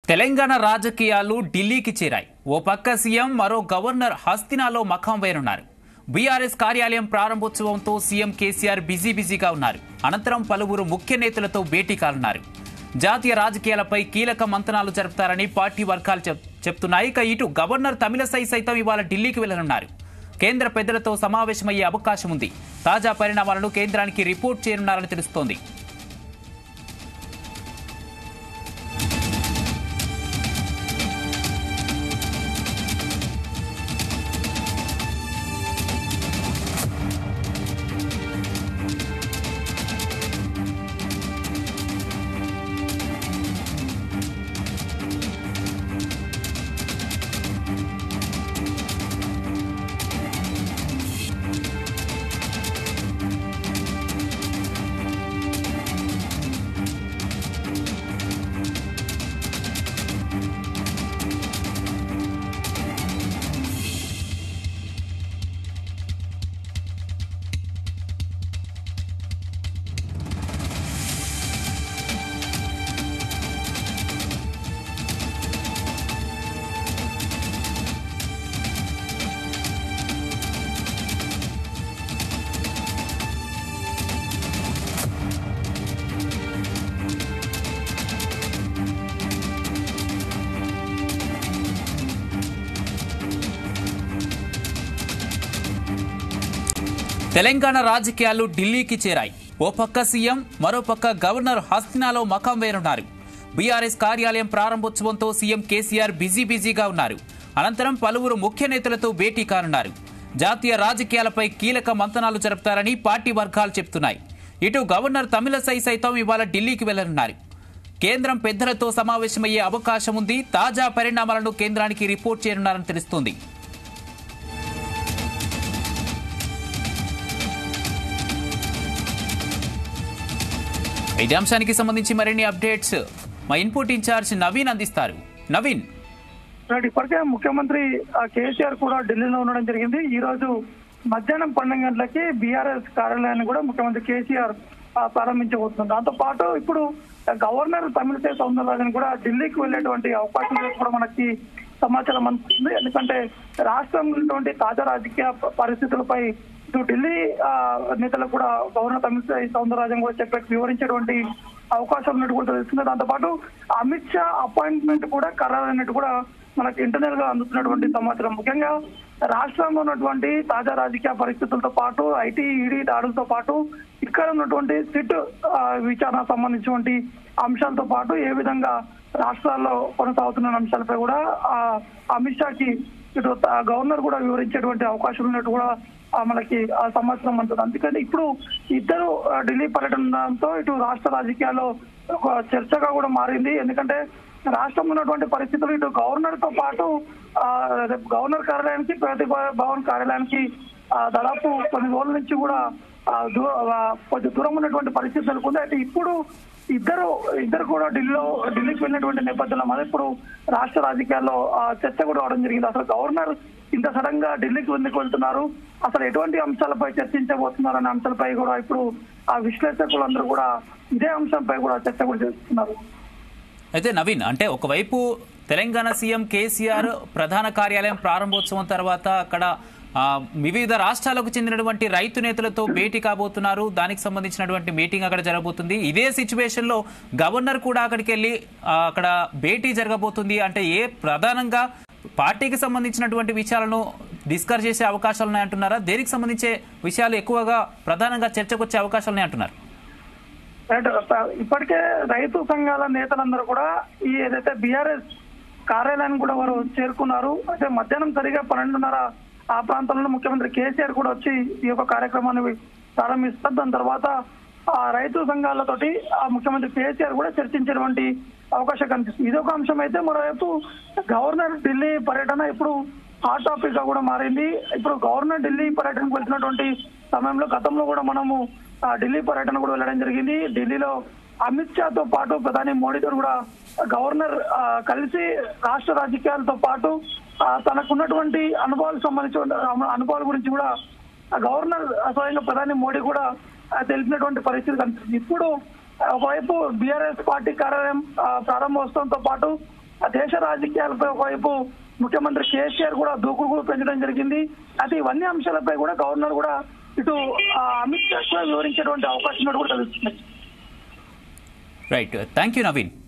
తెలంగాణ రాజకీయాలు ఢిల్లీకి చేరాయి ఓ పక్క సీఎం మరో గవర్నర్ హస్తినాలో మఖం వేరున్నారు బీఆర్ఎస్ కార్యాలయం ప్రారంభోత్సవంతో సీఎం కేసీఆర్ బిజీ బిజీగా ఉన్నారు అనంతరం పలువురు ముఖ్య నేతలతో భేటీ కానున్నారు జాతీయ రాజకీయాలపై కీలక మంతనాలు జరుపుతారని పార్టీ వర్గాలు చెప్- చెప్తున్నాయి ఇక ఇటు గవర్నర్ తమిళసై సైతం ఇవాళ ఢిల్లీకి వెళ్లనున్నారు కేంద్ర పెద్దలతో సమావేశమయ్యే అవకాశం ఉంది తాజా పరిణామాలను కేంద్రానికి రిపోర్ట్ చేయనున్నారని తెలుస్తోంది తెలంగాణ రాజకీయాలు ఢిల్లీకి చేరాయి ఓ పక్క సీఎం మరో పక్క గవర్నర్ హస్తినాలో మఖం వేరున్నారు బీఆర్ఎస్ కార్యాలయం ప్రారంభోత్సవంతో సీఎం కేసీఆర్ బిజీ బిజీగా ఉన్నారు అనంతరం పలువురు ముఖ్య నేతలతో భేటీ కానున్నారు జాతీయ రాజకీయాలపై కీలక మంతనాలు జరుపుతారని పార్టీ వర్గాలు చెప్తున్నాయి ఇటు గవర్నర్ తమిళసై సైతం ఇవాళ ఢిల్లీకి వెళ్లనున్నారు కేంద్రం పెద్దలతో సమావేశమయ్యే అవకాశం ఉంది తాజా పరిణామాలను కేంద్రానికి రిపోర్ట్ చేయనున్నారని తెలుస్తోంది ఇదే అంశానికి సంబంధించి మరిన్ని అప్డేట్స్ మా ఇన్పుట్ ఇన్ఛార్జ్ నవీన్ అందిస్తారు నవీన్ రైట్ ఇప్పటికే ముఖ్యమంత్రి ఆ, కేసీఆర్ కూడా ఢిల్లీలో ఉండడం జరిగింది ఈ రోజు మధ్యాహ్నం పన్నెండు గంటలకి బీఆర్ఎస్ కార్యాలయాన్ని కూడా ముఖ్యమంత్రి కేసీఆర్ ఆ, ప్రారంభించబోతున్నారు దాంతో పాటు ఇప్పుడు గవర్నర్ తమిళసై సౌందరరాజన్ కూడా ఢిల్లీకి వెళ్ళేటువంటి అవకాశం కూడా మనకి సమాచారం అందుతుంది ఎందుకంటే రాష్ట్రంలో ఉన్నటువంటి తాజా రాజకీయ ప- పరిస్థితులపై ఇటు ఢిల్లీ ఆ, నేతలకు కూడా గవర్నర్ తమిళసై సౌందరరాజన్ కూడా చెప్పే వివరించేటువంటి అవకాశం ఉన్నట్టు కూడా తెలుస్తుంది దాంతోపాటు అమిత్ షా అపాయింట్మెంట్ కూడా ఖరారైనట్టు కూడా మనకి ఇంటర్నల్ గా అందుతున్నటువంటి సమాచారం ముఖ్యంగా రాష్ట్రంలో ఉన్నటువంటి తాజా రాజకీయ పరిస్థితులతో పాటు ఐటీ ఈడీ దాడులతో పాటు ఇక్కడ ఉన్నటువంటి సిట్ ఆ, విచారణ సంబంధించినటువంటి అంశాలతో పాటు ఏ విధంగా రాష్ట్రాల్లో కొనసాగుతున్న అంశాలపై కూడా ఆ, అమిత్ షాకి ఇటు త- గవర్నర్ కూడా వివరించేటువంటి అవకాశం ఉన్నట్టు కూడా ఆ, మనకి ఆ సమాచారం ఉంటుంది అందుకని ఇప్పుడు ఇద్దరు ఆ, ఢిల్లీ పర్యటనతో ఇటు రాష్ట్ర రాజకీయాల్లో ఒక చర్చగా కూడా మారింది ఎందుకంటే రాష్ట్రంలో ఉన్నటువంటి పరిస్థితులు ఇటు గవర్నర్ తో పాటు ఆ, రేపు గవర్నర్ కార్యాలయానికి ప్రతి భవన్ కార్యాలయానికి ఆ, దాదాపు కొన్ని రోజుల నుంచి కూడా ఆ, దూ- ఆ, కొంచెం దూరం ఉన్నటువంటి పరిస్థితి నెలకొంది అయితే ఇప్పుడు ఇద్దరు ఇద్దరు కూడా ఢిల్లీలో ఢిల్లీకి వెళ్ళినటువంటి నేపథ్యంలో మరి ఇప్పుడు రాష్ట్ర రాజకీయాల్లో ఆ, చర్చ కూడా అవడం జరిగింది అసలు గవర్నర్ ఇంత సడన్ గా ఢిల్లీకి ఎందుకు వెళ్తున్నారు అసలు ఎటువంటి అంశాలపై చర్చించబోతున్నారు అనే అంశాలపై కూడా ఇప్పుడు ఆ విశ్లేషకులందరూ కూడా ఇదే అంశంపై కూడా చర్చ కూడా చేస్తున్నారు అయితే నవీన్ అంటే ఒకవైపు తెలంగాణ సీఎం కేసీఆర్ ప్రధాన కార్యాలయం ప్రారంభోత్సవం తర్వాత అక్కడ ఆ, వివిధ రాష్ట్రాలకు చెందినటువంటి రైతు నేతలతో భేటీ కాబోతున్నారు దానికి సంబంధించినటువంటి మీటింగ్ అక్కడ జరగబోతుంది ఇదే సిచ్యువేషన్ లో గవర్నర్ కూడా అక్కడికి వెళ్ళి ఆ, అక్కడ భేటీ జరగబోతుంది అంటే ఏ ప్రధానంగా పార్టీకి సంబంధించినటువంటి విషయాలను డిస్కస్ చేసే అవకాశాలు ఉన్నాయంటున్నారా దేనికి సంబంధించే విషయాలు ఎక్కువగా ప్రధానంగా చర్చకు వచ్చే అవకాశాలు ఉన్నాయంటున్నారు రైట్ ఇప్పటికే రైతు సంఘాల నేతలందరూ కూడా ఈ ఏదైతే బీఆర్ఎస్ కార్యాలయానికి కూడా వారు చేరుకున్నారు అయితే మధ్యాహ్నం సరిగా పన్నెండున్నర ఆ ప్రాంతంలో ముఖ్యమంత్రి కేసీఆర్ కూడా వచ్చి ఈ యొక్క కార్యక్రమాన్ని ప్రారంభిస్తారు దాని తర్వాత ఆ రైతు సంఘాలతోటి ఆ ముఖ్యమంత్రి కేసీఆర్ కూడా చర్చించేటువంటి అవకాశం కనిపిస్తుంది ఇది ఒక అంశం అయితే మరోవైపు గవర్నర్ ఢిల్లీ పర్యటన ఇప్పుడు హాట్ టాపిక్ గా కూడా మారింది ఇప్పుడు గవర్నర్ ఢిల్లీ పర్యటనకు వెళ్తున్నటువంటి సమయంలో గతంలో కూడా మనము ఆ, ఢిల్లీ పర్యటన కూడా వెళ్ళడం జరిగింది ఢిల్లీలో అమిత్ షాతో పాటు ప్రధాని మోడీతో కూడా గవర్నర్ ఆ, కలిసి రాష్ట్ర రాజకీయాలతో పాటు ఆ, తనకున్నటువంటి అనుభవాలకు సంబంధించిన అనుభవాల గురించి కూడా ఆ గవర్నర్ స్వయంగా ప్రధాని మోడీ కూడా ఆ, తెలిపినటువంటి పరిస్థితి కనిపిస్తుంది ఇప్పుడు ఒకవైపు బీఆర్ఎస్ పార్టీ కార్యాలయం ఆ, ప్రారంభోత్సవంతో పాటు ఆ దేశ రాజకీయాలపై ఒకవైపు ముఖ్యమంత్రి కేసీఆర్ కూడా దూకుడు కూడా పెంచడం జరిగింది అయితే ఇవన్నీ అంశాలపై కూడా గవర్నర్ కూడా ఇటు ఆ, అమిత్ షా కూడా వివరించేటువంటి అవకాశం ఉన్నట్టు కూడా తెలుస్తుంది రైట్ థ్యాంక్ యూ నవీన్